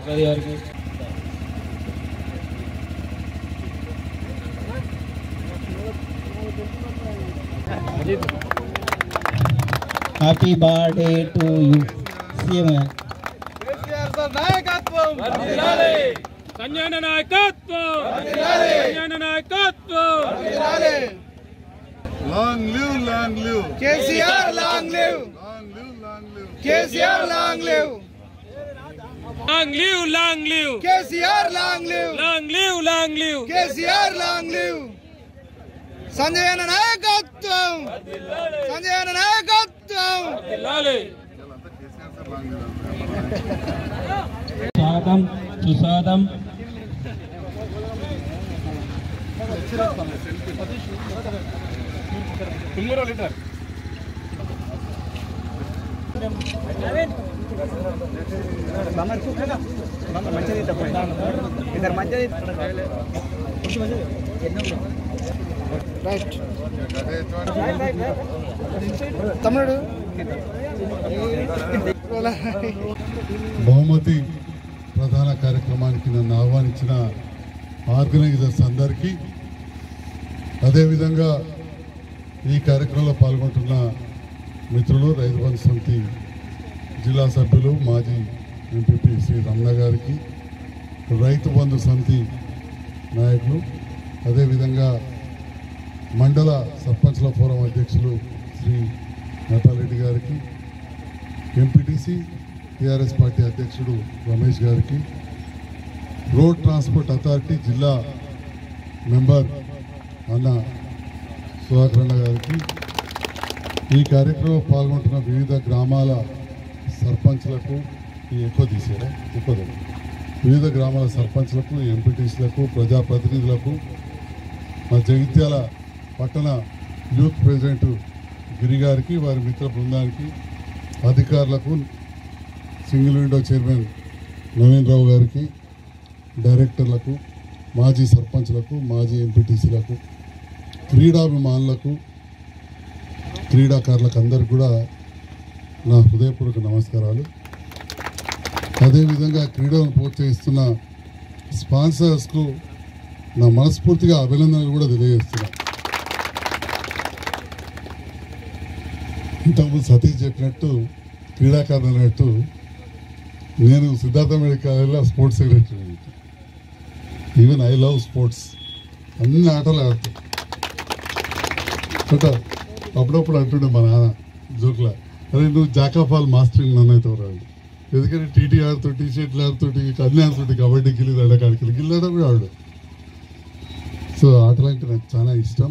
అది గారికి happy birthday to you CM గారు సంజయన నాయకత్వం సంజయన నాయకత్వం long live long live KCR long live long live long live KCR long live long live long live KCR long live long live long live KCR long live Sanjay అన్న నాయకత్వం సంజయ్ అన్న నాయకత్వం లాలే స్వాగతం సుస్వాగతం రైట్ తమ్ముడు బహుమతి ప్రధాన కార్యక్రమానికి నన్ను ఆహ్వానించిన ఆర్గనైజర్స్ అందరికీ అదేవిధంగా ఈ కార్యక్రమంలో పాల్గొంటున్న మిత్రులు రైతు బంధు సమితి జిల్లా సభ్యులు మాజీ ఎంపీపీ శ్రీ రమణ గారికి రైతు బంధు సమితి నాయకులు అదేవిధంగా మండల సర్పంచ్ల ఫోరం అధ్యక్షులు శ్రీ నేపారెడ్డి గారికి ఎంపీటీసీ టీఆర్ఎస్ పార్టీ అధ్యక్షుడు రమేష్ గారికి రోడ్ ట్రాన్స్పోర్ట్ అథారిటీ జిల్లా మెంబర్ అన్న సుధాకర్ అన్న గారికి ఈ కార్యక్రమంలో పాల్గొంటున్న వివిధ గ్రామాల సర్పంచ్లకు ఈ ఎక్కువ తీసారా ఎక్కువ తీయరా? వివిధ గ్రామాల సర్పంచ్లకు ఎంపీటీసీలకు ప్రజాప్రతినిధులకు మా జగిత్యాల పట్టణ యూత్ ప్రెసిడెంట్ గిరి గారికి వారి మిత్ర బృందానికి అధికారులకు single window chairman Naveen Rao గారికి డైరెక్టర్లకు మాజీ సర్పంచ్లకు మాజీ ఎంపీటీసీలకు క్రీడాభిమానులకు క్రీడాకారులకు అందరికి కూడా నా హృదయపూర్వక నమస్కారాలు అదేవిధంగా క్రీడలను ప్రోత్సహిస్తున్న స్పాన్సర్స్కు నా మనస్ఫూర్తిగా అభినందనలు కూడా తెలియజేస్తున్నా ఇంతకుముందు సతీష్ చెప్పినట్టు క్రీడాకారులు అన్నట్టు నేను సిద్ధార్థ మెడికల్ కాలేజ్లో sports secretary even I love sports అన్ని ఆటలు ఆడుతా చూడ అప్పుడప్పుడు అంటుండే మా నాన్న జోక్లా అరే నువ్వు జాకాఫాల్ మాస్టరింగ్ నన్ను అయితే రాడు ఎందుకంటే టీటీ ఆడుతూ టీ షర్ట్లు ఆడుతుంటే అన్ని ఆడుతుంటే కబడ్డీ గిల్లి దండకాడికి గిల్లడం కూడా ఆడు సో ఆటలు అంటే నాకు చాలా ఇష్టం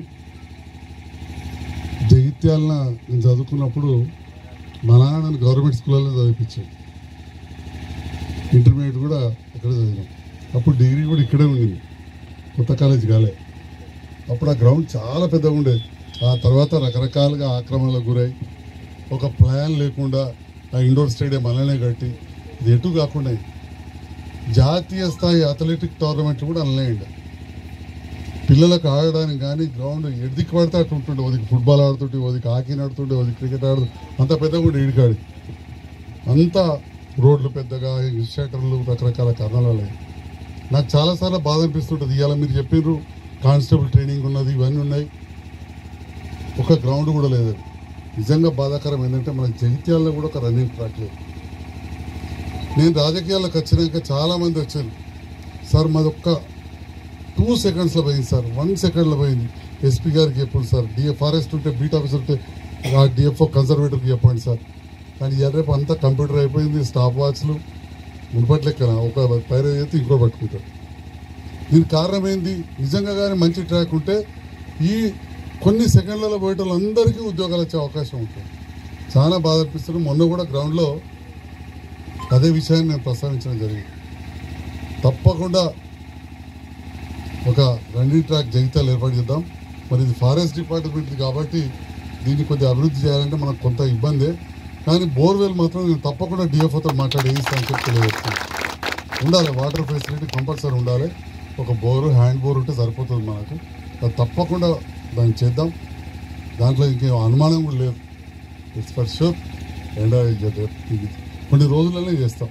జగిత్యాల నేను చదువుకున్నప్పుడు మా నాన్న నన్ను గవర్నమెంట్ స్కూల్లో చదివించాడు ఇంటర్మీడియట్ కూడా అక్కడే చదివినాం అప్పుడు డిగ్రీ కూడా ఇక్కడే ఉండింది కొత్త కాలేజ్ కాలే అప్పుడు ఆ గ్రౌండ్ చాలా పెద్దగా ఉండేది ఆ తర్వాత రకరకాలుగా ఆక్రమణలకు గురై ఒక ప్లాన్ లేకుండా ఆ ఇండోర్ స్టేడియం అలానే కట్టి ఇది ఎటు కాకుండా జాతీయ స్థాయి అథ్లెటిక్ టోర్నమెంట్లు కూడా అలానే ఉండే పిల్లలకు ఆడడానికి కానీ గ్రౌండ్ ఎడికి పడితే అటు ఉంటుండే ఓదికి ఫుట్బాల్ ఆడుతుంటే ఓదికి హాకీ ఆడుతుంటే ఓదికి క్రికెట్ ఆడుతూ అంత పెద్దగా ఉండే ఈడికాడి అంతా రోడ్లు పెద్దగా షటర్లు రకరకాల కారణాలు ఉన్నాయి నాకు చాలాసార్లు బాధ అనిపిస్తుంటుంది ఇవాళ మీరు చెప్పారు కానిస్టేబుల్ ట్రైనింగ్ ఉన్నది ఇవన్నీ ఉన్నాయి ఒక గ్రౌండ్ కూడా లేదు నిజంగా బాధాకరం ఏంటంటే మన జగిత్యాలలో కూడా ఒక రన్నింగ్ ట్రాక్ లేదు నేను రాజకీయాల్లోకి వచ్చినాక చాలామంది వచ్చారు సార్ మాది ఒక్క టూ సెకండ్స్లో పోయింది సార్ వన్ సెకండ్లో పోయింది ఎస్పీ గారికి చెప్పండి సార్ డిఎఫ్ ఫారెస్ట్ ఉంటే బీట్ ఆఫీసర్ ఉంటే ఆ డిఎఫ్ఓ కన్సర్వేటర్కి చెప్పండి సార్ కానీ ఇవాళ రేపు అంతా కంప్యూటర్ అయిపోయింది స్టాప్ వాచ్లు మునుపటి లెక్కన ఒక పైరు అయితే ఇంకో పట్టుకుంటారు దీనికి కారణం ఏంది నిజంగా కానీ మంచి ట్రాక్ ఉంటే ఈ కొన్ని సెకండ్లలో పోయేట అందరికీ ఉద్యోగాలు వచ్చే అవకాశం ఉంటుంది చాలా బాధ అనిపిస్తుంది మొన్న కూడా గ్రౌండ్లో అదే విషయాన్ని నేను ప్రస్తావించడం జరిగింది తప్పకుండా ఒక రన్నింగ్ ట్రాక్ జగితాలు ఏర్పాటు చేద్దాం మరి ఇది ఫారెస్ట్ డిపార్ట్మెంట్ కాబట్టి దీన్ని కొద్దిగా అభివృద్ధి చేయాలంటే మనకు కొంత ఇబ్బందే కానీ బోర్వెల్ మాత్రం నేను తప్పకుండా డిఎఫ్ఓతో మాట్లాడి వేయిస్తాను చెప్పి తెలియజేస్తాను ఉండాలి వాటర్ ఫెసిలిటీ కంపల్సరీ ఉండాలి ఒక బోరు హ్యాండ్ బోర్ ఉంటే సరిపోతుంది మనకు అది తప్పకుండా దాన్ని చేద్దాం దాంట్లో ఇంకేం అనుమానం కూడా లేదు ఇట్స్ ఫర్ షూర్ అండ్ ఇది కొన్ని రోజులనే చేస్తాం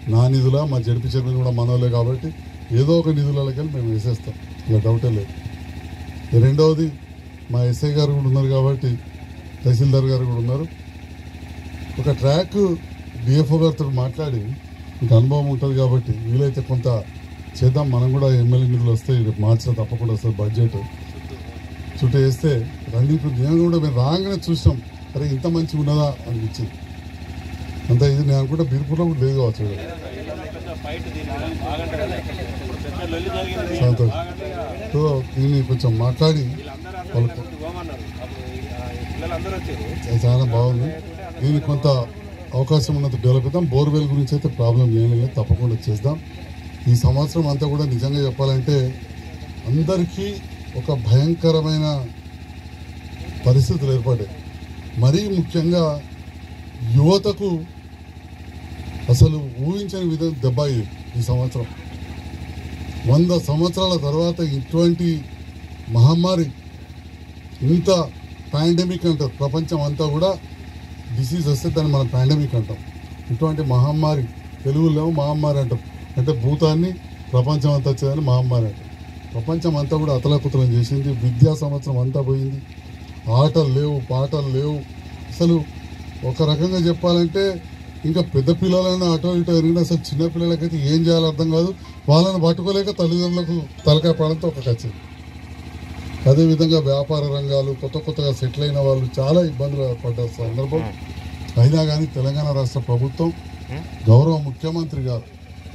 నా నిధుల మా జడిపి చైర్మన్ కూడా మనోలే కాబట్టి ఏదో ఒక నిధులకి మేము వేసేస్తాం ఇక డౌటే లేదు రెండవది మా ఎస్ఐ గారు కూడా ఉన్నారు కాబట్టి తహసీల్దార్ గారు కూడా ఉన్నారు ఒక ట్రాక్ డిఎఫ్ఓ గారితో మాట్లాడి మీకు అనుభవం ఉంటుంది కాబట్టి వీలైతే కొంత చేద్దాం మనం కూడా ఎమ్మెల్యే నిధులు వస్తాయి రేపు మార్చిలో తప్పకుండా వస్తుంది బడ్జెట్ చుట్టూ వేస్తే రన్నింగ్ నేను కూడా మేము రాగానే చూసాం అరే ఇంత మంచిగా ఉన్నదా అనిపించింది అంత ఇది నేను అనుకుంటే బీర్పూర్లో కూడా లేదు కావచ్చు ఈడ. సంతోష్ సో దీన్ని కొంచెం మాట్లాడి వాళ్ళకు అది చాలా బాగుంది దీనికి కొంత అవకాశం ఉన్నంత డెవలప్ అవుతాం బోర్వెల్ గురించి అయితే ప్రాబ్లం ఏమీ లేదు తప్పకుండా చేద్దాం ఈ సంవత్సరం అంతా కూడా నిజంగా చెప్పాలంటే అందరికీ ఒక భయంకరమైన పరిస్థితులు ఏర్పడ్డాయి మరీ ముఖ్యంగా యువతకు అసలు ఊహించని విధంగా దెబ్బ అయ్యింది ఈ సంవత్సరం వంద సంవత్సరాల తర్వాత ఇటువంటి మహమ్మారి ఇంత పాండమిక్ అంటారు ప్రపంచం అంతా కూడా డిసీజ్ వస్తే దాన్ని మనం పాండమిక్ అంటాం ఇటువంటి మహమ్మారి తెలుగులో మహమ్మారి అంటాం అంటే భూతాన్ని ప్రపంచం అంతా వచ్చేదని మహమ్మారి అంటాం ప్రపంచం అంతా కూడా అతలకుతలం చేసింది విద్యా సంవత్సరం అంతా పోయింది ఆటలు లేవు పాటలు లేవు అసలు ఒక రకంగా చెప్పాలంటే ఇంకా పెద్ద పిల్లలైనా అటో ఇటో ఎరిగిన అసలు చిన్న పిల్లలకైతే ఏం చేయాలో అర్థం కాదు వాళ్ళని పట్టుకోలేక తల్లిదండ్రులకు తలకాయ పడంతో ఒక ఖర్చు అదేవిధంగా వ్యాపార రంగాలు కొత్త కొత్తగా సెటిల్ అయిన వాళ్ళు చాలా ఇబ్బందులు పడ్డ సందర్భం అయినా కానీ తెలంగాణ రాష్ట్ర ప్రభుత్వం గౌరవ ముఖ్యమంత్రి గారు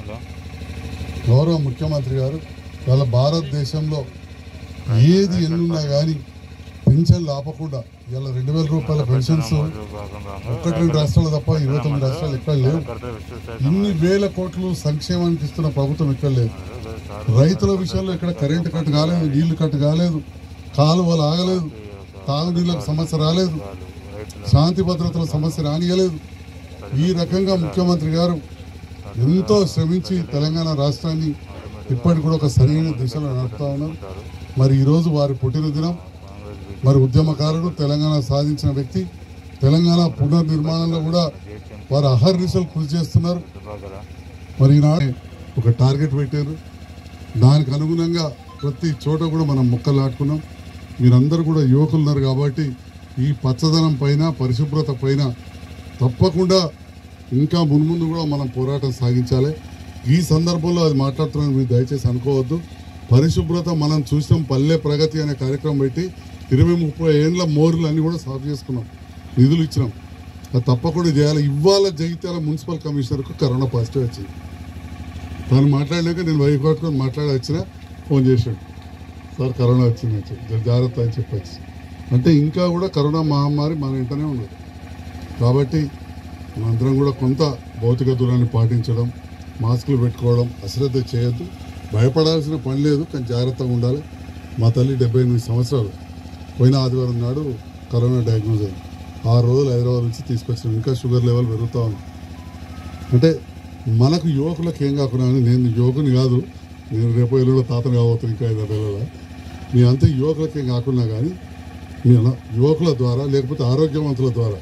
గౌరవ ముఖ్యమంత్రి గారు వాళ్ళ భారతదేశంలో ఏది ఎన్నున్నా కానీ పెన్షన్లు ఆపకుండా ఇలా రెండు వేల రూపాయల పెన్షన్స్ ఒకటి రెండు రాష్ట్రాలు తప్ప ఇరవై తొమ్మిది రాష్ట్రాలు ఎక్కడ లేవు ఇన్ని వేల కోట్లు సంక్షేమానికి ఇస్తున్న ప్రభుత్వం ఎక్కడ లేదు రైతుల విషయంలో ఇక్కడ కరెంటు కట్ కాలేదు నీళ్లు కట్ కాలేదు కాలువలు ఆగలేదు తాగునీళ్ళకు సమస్య రాలేదు శాంతి భద్రతల సమస్య రానియలేదు ఈ రకంగా ముఖ్యమంత్రి గారు ఎంతో శ్రమించి తెలంగాణ రాష్ట్రాన్ని ఇప్పటికి కూడా ఒక సరైన దిశలో నడుపుతా ఉన్నారు మరి ఈరోజు వారి పుట్టినదినం మరి ఉద్యమకారుడు తెలంగాణ సాధించిన వ్యక్తి తెలంగాణ పునర్నిర్మాణంలో కూడా వారు అహర్నిశలు కృషి చేస్తున్నారు మరి ఈనాడు ఒక టార్గెట్ పెట్టారు దానికి అనుగుణంగా ప్రతి చోట కూడా మనం మొక్కలు నాటుకున్నాం మీరందరూ కూడా యువకులు ఉన్నారు కాబట్టి ఈ పచ్చదనం పైన పరిశుభ్రత పైన తప్పకుండా ఇంకా మున్ముందు కూడా మనం పోరాటం సాగించాలి ఈ సందర్భంలో అది మాట్లాడుతున్నాను మీరు దయచేసి అనుకోవద్దు పరిశుభ్రత మనం చూసినాం పల్లె ప్రగతి అనే కార్యక్రమం పెట్టి ఇరవై ముప్పై ఏండ్ల మోర్లు అన్ని కూడా సాఫ్ చేసుకున్నాం నిధులు ఇచ్చినాం అది తప్పకుండా చేయాలి ఇవాళ జగిత్యాల మున్సిపల్ కమిషనర్కు కరోనా పాజిటివ్ వచ్చింది తను మాట్లాడలేక నేను వైఫ్ పట్టుకొని మాట్లాడి వచ్చిన ఫోన్ చేశాడు సార్ కరోనా వచ్చింది అని చెప్పి జర జాగ్రత్త అని చెప్పొచ్చు అంటే ఇంకా కూడా కరోనా మహమ్మారి మన ఇంటనే ఉన్నది కాబట్టి మనందరం కూడా కొంత భౌతిక దూరాన్ని పాటించడం మాస్కులు పెట్టుకోవడం అశ్రద్ధ చేయొద్దు భయపడాల్సిన పని లేదు కానీ జాగ్రత్తగా ఉండాలి మా తల్లి డెబ్బై ఎనిమిది సంవత్సరాలు పోయిన ఆదివారం నాడు కరోనా డయాగ్నోజ్ అయింది ఆరు రోజులు హైదరాబాద్ నుంచి తీసుకొచ్చినాం ఇంకా షుగర్ లెవెల్ పెరుగుతూ ఉంది అంటే మనకు యువకులకు ఏం కాకుండా అని నేను యువకుని కాదు నేను రేపు ఎల్లుండో తాతను కావద్దు ఇంకా ఐదు నెలల మీ అంతా యువకులకి ఏం కాకుండా కానీ మీ అన- యువకుల ద్వారా లేకపోతే ఆరోగ్యవంతుల ద్వారా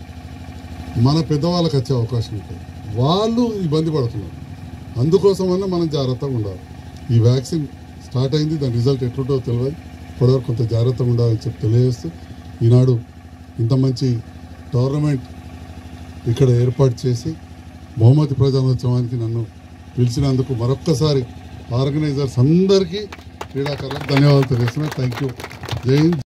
మన పెద్దవాళ్ళకి వచ్చే అవకాశం ఉంటుంది వాళ్ళు ఇబ్బంది పడుతున్నారు అందుకోసమన్నా మనం జాగ్రత్తగా ఉండాలి ఈ వ్యాక్సిన్ స్టార్ట్ అయింది దాని రిజల్ట్ ఎట్లుంటో తెలియదు ఇప్పటివరకు కొంత జాగ్రత్తగా ఉండాలని చెప్పి తెలియజేస్తూ ఈనాడు ఇంత మంచి టోర్నమెంట్ ఇక్కడ ఏర్పాటు చేసి బహుమతి ప్రజానోత్సవానికి నన్ను పిలిచినందుకు మరొక్కసారి ఆర్గనైజర్స్ అందరికీ క్రీడాకారులకు ధన్యవాదాలు తెలియజేస్తున్నాను థ్యాంక్ యూ జై హింద్